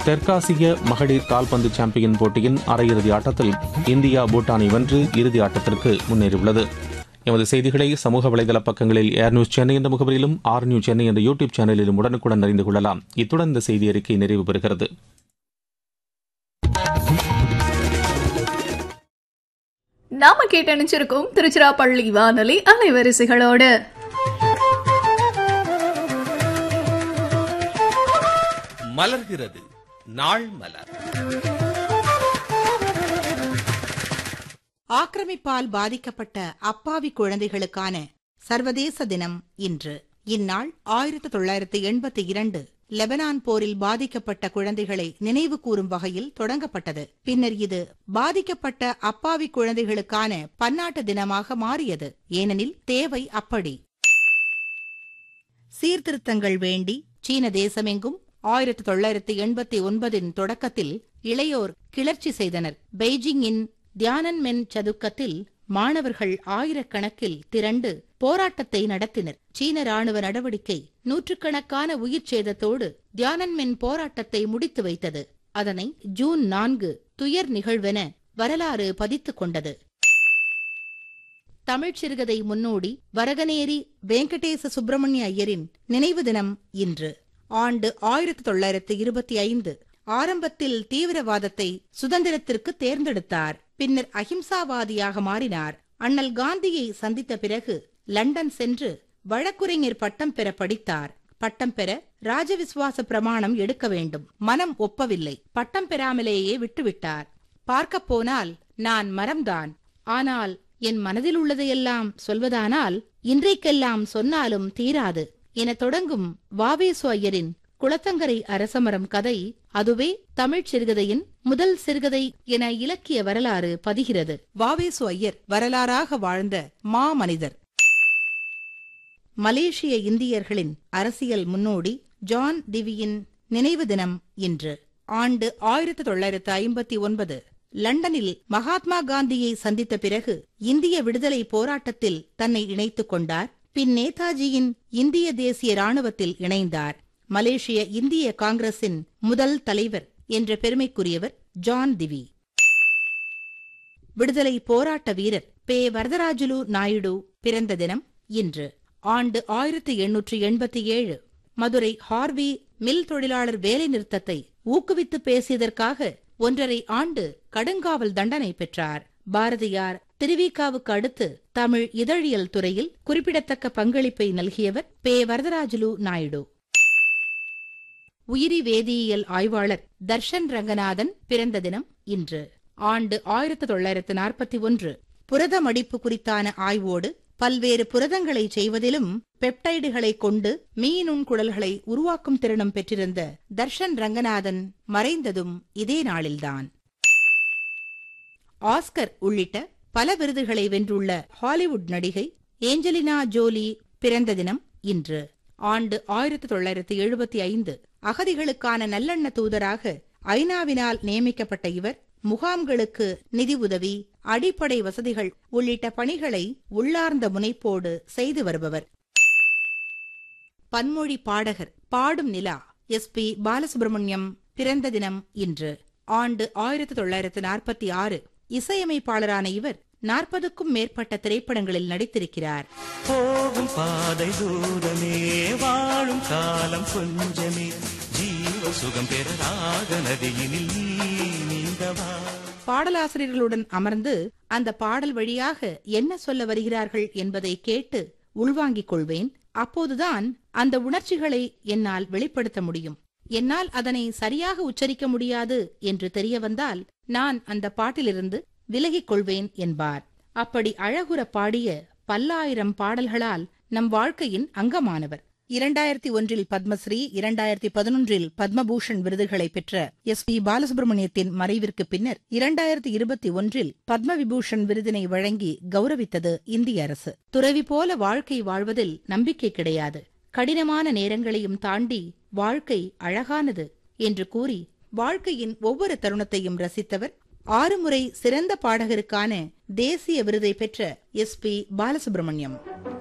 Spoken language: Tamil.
தெற்காசிய மகளிர் கால்பந்து சாம்பியன் போட்டியின் அரையிறுதி ஆட்டத்தில் இந்தியா பூட்டானை வென்று இறுதி ஆட்டத்திற்கு முன்னேறியுள்ளது எமது செய்திகளை சமூக வலைதள பக்கங்களில் ஏர் நியூஸ் சென்னை என்ற முகவரியிலும் ஆர் நியூஸ் சென்னை என்ற யூடியூப் சேனலிலும் உடனுக்குடன் அறிந்து கொள்ளலாம் இத்துடன் இந்த செய்தி அறிக்கை நிறைவு பெறுகிறது நாம கேட்டணிச்சிருக்கோம் திருச்சிராப்பள்ளி வானொலி அலைவரிசைகளோடு மலர்கிறது நாள் மலர் ஆக்கிரமிப்பால் பாதிக்கப்பட்ட அப்பாவி குழந்தைகளுக்கான சர்வதேச தினம் இன்று இந்நாள் ஆயிரத்தி தொள்ளாயிரத்தி எண்பத்தி இரண்டு லெபனான் போரில் பாதிக்கப்பட்ட குழந்தைகளை நினைவு கூறும் வகையில் தொடங்கப்பட்டது பின்னர் இது பாதிக்கப்பட்ட அப்பாவி குழந்தைகளுக்கான பன்னாட்டு தினமாக மாறியது ஏனெனில் தேவை அப்படி சீர்திருத்தங்கள் வேண்டி சீன தேசமெங்கும் ஆயிரத்தி தொள்ளாயிரத்தி எண்பத்தி ஒன்பதின் தொடக்கத்தில் இளையோர் கிளர்ச்சி செய்தனர் பெய்ஜிங்கின் தியானன்மென் சதுக்கத்தில் மாணவர்கள் ஆயிரக்கணக்கில் திரண்டு போராட்டத்தை நடத்தினர் சீன ராணுவ நடவடிக்கை நூற்றுக்கணக்கான உயிர் சேதத்தோடு தியானன்மென் போராட்டத்தை முடித்து வைத்தது அதனை ஜூன் நான்கு துயர் நிகழ்வென வரலாறு பதித்துக் கொண்டது தமிழ்ச் சிறுகதை முன்னோடி வரகநேரி வெங்கடேச சுப்பிரமணிய ஐயரின் நினைவு தினம் இன்று ஆண்டு ஆயிரத்தி தொள்ளாயிரத்தி இருபத்தி ஐந்து ஆரம்பத்தில் தீவிரவாதத்தை சுதந்திரத்திற்கு தேர்ந்தெடுத்தார் பின்னர் அகிம்சாவாதியாக மாறினார் அண்ணல் காந்தியை சந்தித்த பிறகு லண்டன் சென்று வழக்குரைஞர் பட்டம் பெற படித்தார் பட்டம் பெற ராஜவிசுவாச பிரமாணம் எடுக்க வேண்டும் மனம் ஒப்பவில்லை பட்டம் பெறாமலேயே விட்டுவிட்டார் பார்க்கப் போனால் நான் மரம்தான் ஆனால் என் மனதில் உள்ளதையெல்லாம் சொல்வதானால் இன்றைக்கெல்லாம் சொன்னாலும் தீராது என தொடங்கும் வாவேசு ஐயரின் குளத்தங்கரை அரசமரம் கதை அதுவே தமிழ்ச் சிறுகதையின் முதல் சிறுகதை என இலக்கிய வரலாறு பதிகிறது வாவேசு ஐயர் வரலாறாக வாழ்ந்த மாமனிதர் மலேசிய இந்தியர்களின் அரசியல் முன்னோடி ஜான் டிவியின் நினைவு தினம் இன்று ஆண்டு ஆயிரத்தி தொள்ளாயிரத்து ஐம்பத்தி ஒன்பது லண்டனில் மகாத்மா காந்தியை சந்தித்த பிறகு இந்திய விடுதலை போராட்டத்தில் தன்னை இணைத்துக் கொண்டார் பின் நேதாஜியின் இந்திய தேசிய ராணுவத்தில் இணைந்தார் மலேசிய இந்திய காங்கிரசின் முதல் தலைவர் என்ற பெருமைக்குரியவர் ஜான் திவி விடுதலை போராட்ட வீரர் பே வரதராஜுலு நாயுடு பிறந்த தினம் இன்று ஆண்டு ஆயிரத்தி எண்ணூற்றி எண்பத்தி ஏழு மதுரை ஹார்வி மில் தொழிலாளர் வேலை நிறுத்தத்தை ஊக்குவித்து பேசியதற்காக ஒன்றரை ஆண்டு கடுங்காவல் தண்டனை பெற்றார் பாரதியார் திருவிகாவுக்கு அடுத்து தமிழ் இதழியல் துறையில் குறிப்பிடத்தக்க பங்களிப்பை நல்கியவர் பே வரதராஜுலு நாயுடு உயிரி வேதியியல் ஆய்வாளர் தர்ஷன் ரங்கநாதன் பிறந்த தினம் இன்று ஆண்டு ஆயிரத்தி தொள்ளாயிரத்து நாற்பத்தி ஒன்று புரத மடிப்பு குறித்தான ஆய்வோடு பல்வேறு புரதங்களை செய்வதிலும் பெப்டைடுகளை கொண்டு மீநுண்குடல்களை உருவாக்கும் திறனும் பெற்றிருந்த தர்ஷன் ரங்கநாதன் மறைந்ததும் இதே நாளில்தான் ஆஸ்கர் உள்ளிட்ட பல விருதுகளை வென்றுள்ள ஹாலிவுட் நடிகை ஏஞ்சலினா ஜோலி பிறந்த தினம் இன்று ஆண்டு ஆயிரத்தி தொள்ளாயிரத்தி எழுபத்தி ஐந்து அகதிகளுக்கான நல்லெண்ண தூதராக ஐநாவினால் நியமிக்கப்பட்ட இவர் முகாம்களுக்கு நிதி உதவி அடிப்படை வசதிகள் உள்ளிட்ட பணிகளை உள்ளார்ந்த முனைப்போடு செய்து வருபவர் பன்மொழி பாடகர் பாடும் நிலா எஸ் பி பாலசுப்ரமணியம் பிறந்த தினம் இன்று ஆண்டு ஆயிரத்தி தொள்ளாயிரத்து நாற்பத்தி ஆறு இசையமைப்பாளரான இவர் நாற்பதுக்கும் மேற்பட்ட திரைப்படங்களில் நடித்திருக்கிறார் போகும் பாதை தூரமே வாழும் காலம் கொஞ்சமே ஜீவ சுகம் பெற ராக நதியினில் நீ நீந்தவா பாடலாசிரியர்களுடன் அமர்ந்து அந்த பாடல் வழியாக என்ன சொல்ல வருகிறார்கள் என்பதை கேட்டு உள்வாங்கிக் கொள்வேன் அப்போதுதான் அந்த உணர்ச்சிகளை என்னால் வெளிப்படுத்த முடியும் என்னால் அதனை சரியாக உச்சரிக்க முடியாது என்று தெரிய வந்தால் நான் அந்த பாட்டிலிருந்து விலகிக் கொள்வேன் என்பார் அப்படி அழகுற பாடிய பல்லாயிரம் பாடல்களால் நம் வாழ்க்கையின் அங்கமானவர் இரண்டாயிரத்தி ஒன்றில் பத்மஸ்ரீ இரண்டாயிரத்தி பதினொன்றில் பத்மபூஷன் விருதுகளை பெற்ற எஸ் பி பாலசுப்ரமணியத்தின் மறைவிற்கு பின்னர் இரண்டாயிரத்தி இருபத்தி ஒன்றில் பத்ம விபூஷன் விருதினை வழங்கி கௌரவித்தது இந்திய அரசு துறவி போல வாழ்க்கை வாழ்வதில் நம்பிக்கை கிடையாது கடினமான நேரங்களையும் தாண்டி வாழ்க்கை அழகானது என்று கூறி வாழ்க்கையின் ஒவ்வொரு தருணத்தையும் ரசித்தவர் ஆறு முறை சிறந்த பாடகருக்கான தேசிய விருதை பெற்ற எஸ் பி பாலசுப்ரமணியம்